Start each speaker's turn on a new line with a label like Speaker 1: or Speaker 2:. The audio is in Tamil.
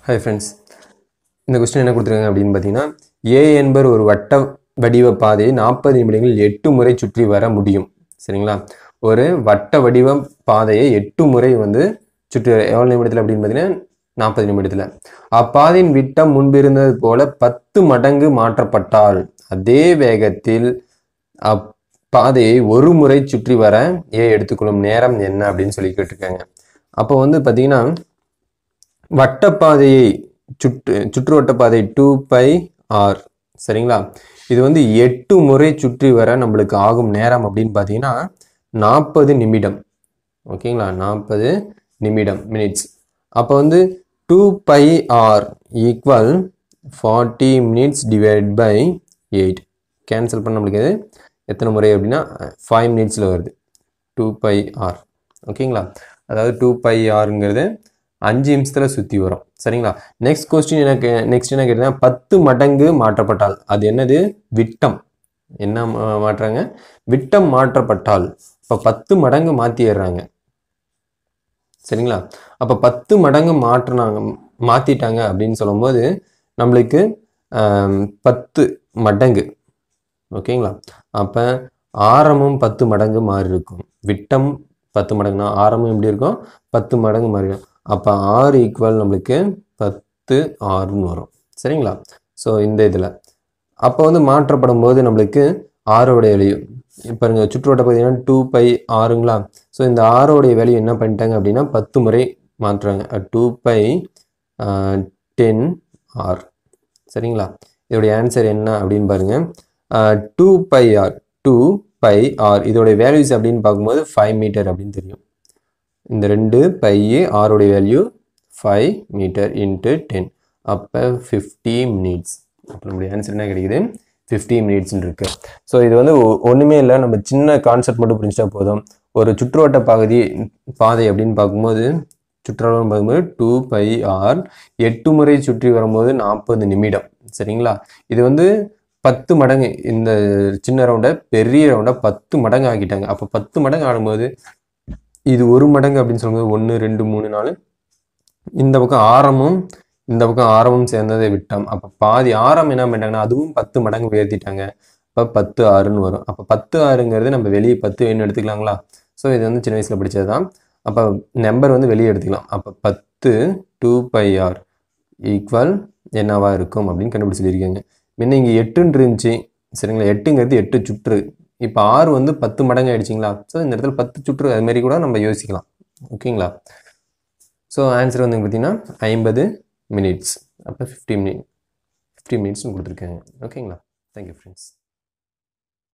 Speaker 1: ஹாய் ஃப்ரெண்ட்ஸ் இந்த கொஸ்டின் என்ன கொடுத்துருக்காங்க அப்படின்னு பார்த்தீங்கன்னா ஏ என்பர் ஒரு வட்ட வடிவ பாதையை நாற்பது நிமிடங்களில் எட்டு முறை சுற்றி வர முடியும் சரிங்களா ஒரு வட்ட வடிவ பாதையை எட்டு முறை வந்து சுற்றி வர எவ்வளோ நிமிடத்தில் அப்படின்னு பார்த்தீங்கன்னா நாற்பது நிமிடத்தில் அப்பாதையின் விட்டம் முன்பிருந்தது போல பத்து மடங்கு மாற்றப்பட்டால் அதே வேகத்தில் அப்பாதையை ஒரு முறை சுற்றி வர ஏ எடுத்துக்கொள்ளும் நேரம் என்ன அப்படின்னு சொல்லி கேட்டிருக்காங்க அப்போ வந்து பார்த்தீங்கன்னா வட்டப்பாதையை சுற்று சுற்றுவட்டப்பாதை டூ பை ஆர் சரிங்களா இது வந்து எட்டு முறை சுற்றி வர நம்மளுக்கு ஆகும் நேரம் அப்படின்னு பார்த்தீங்கன்னா நாற்பது நிமிடம் ஓகேங்களா நாற்பது நிமிடம் மினிட்ஸ் அப்போ வந்து two by R equal forty minutes divide by eight cancel பண்ண நம்மளுக்கு இது எத்தனை முறை அப்படின்னா ஃபைவ் மினிட்ஸில் வருது டூ பை ஆர் ஓகேங்களா அதாவது டூ பை ஆருங்கிறது அஞ்சு நிமிஷத்தில் சுற்றி வரும் சரிங்களா நெக்ஸ்ட் கொஸ்டின் எனக்கு நெக்ஸ்ட் என்ன கேட்டீங்கன்னா பத்து மடங்கு மாற்றப்பட்டால் அது என்னது விட்டம் என்ன மா- மாற்றுறாங்க விட்டம் மாற்றப்பட்டால் இப்போ பத்து மடங்கு மாற்றிடுறாங்க சரிங்களா அப்போ பத்து மடங்கு மாற்றினாங்க மாற்றிட்டாங்க அப்படின்னு சொல்லும்போது நம்மளுக்கு ஆம், பத்து மடங்கு ஓகேங்களா அப்போ ஆரமும் பத்து மடங்கு மாறி இருக்கும் விட்டம் பத்து மடங்குனா ஆரமும் எப்படி இருக்கும் பத்து மடங்கு மாறி இருக்கும் அப்போ ஆறு ஈக்குவல் நம்மளுக்கு பத்து ஆறுன்னு வரும் சரிங்களா ஸோ இந்த இதில் அப்போ வந்து மாற்றப்படும் போது நம்மளுக்கு ஆரோடைய வேல்யூ இப்போ பாருங்க சுற்றுவட்ட பார்த்தீங்கன்னா டூ பை ஆறுங்களா ஸோ இந்த ஆரோடைய வேல்யூ என்ன பண்ணிட்டாங்க அப்படின்னா பத்து முறை மாற்றுறாங்க டூ பை டென் ஆர் சரிங்களா இதோடைய ஆன்சர் என்ன அப்படின்னு பாருங்க two by r two by r இதோடைய வேல்யூஸ் அப்படின்னு பார்க்கும்போது ஃபைவ் மீட்டர் அப்படின்னு தெரியும் இந்த ரெண்டு பை ஆருடைய value five meter into ten அப்போ ஃபிஃப்டி மினிட்ஸ் அப்போ நம்மளுடைய ஆன்சர் என்ன கிடைக்குது ஃபிஃப்டி மினிட்ஸ்னு இருக்கு ஸோ இது வந்து ஒ- ஒண்ணுமே இல்லை நம்ம சின்ன கான்செப்ட் மட்டும் புரிஞ்சிட்டா போதும் ஒரு சுற்றுவட்ட பகுதி பாதை அப்படின்னு பார்க்கும்போது சுற்றுலான்னு பார்க்கும்போது டூ பை ஆர் எட்டு முறை சுற்றி வரும்போது நாற்பது நிமிடம் சரிங்களா இது வந்து பத்து மடங்கு இந்த சின்ன ரவுண்டை பெரிய ரவுண்டை பத்து மடங்கு ஆக்கிட்டாங்க அப்போ பத்து மடங்கு ஆடும்போது இது ஒரு மடங்கு அப்படின்னு சொல்லும்போது ஒன்று ரெண்டு மூணு நாலு இந்த பக்கம் ஆரமும் இந்த பக்கம் ஆரமும் சேர்ந்ததை விட்டம் அப்போ பாதி ஆரம் என்ன பண்ணிட்டாங்கன்னா அதுவும் பத்து மடங்கு உயர்த்திட்டாங்க அப்போ பத்து ஆறுன்னு வரும் அப்போ பத்து ஆறுங்கிறது நம்ம வெளியே பத்து வேணும் எடுத்துக்கலாங்களா ஸோ இது வந்து சின்ன வயசில் படித்தது தான் அப்போ நம்பர் வந்து வெளியே எடுத்துக்கலாம் அப்போ பத்து டூ பை ஆர் ஈக்குவல் என்னவா இருக்கும் அப்படின்னு கண்டுபிடிச்சு சொல்லியிருக்காங்க முன்ன இங்கே எட்டுன்னு இருந்துச்சு சரிங்களா எட்டுங்கிறது எட்டு சுற்று இப்போ ஆறு வந்து பத்து மடங்கு ஆயிடுச்சிங்களா ஸோ இந்த இடத்துல பத்து சுற்று அது மாதிரி கூட நம்ம யோசிக்கலாம் ஓகேங்களா ஸோ ஆன்சர் வந்து பார்த்தீங்கன்னா ஐம்பது மினிட்ஸ் அப்போ ஃபிஃப்டி மினிட் ஃபிஃப்டி மினிட்ஸ்னு கொடுத்துருக்காங்க ஓகேங்களா தேங்க்யூ ஃப்ரெண்ட்ஸ்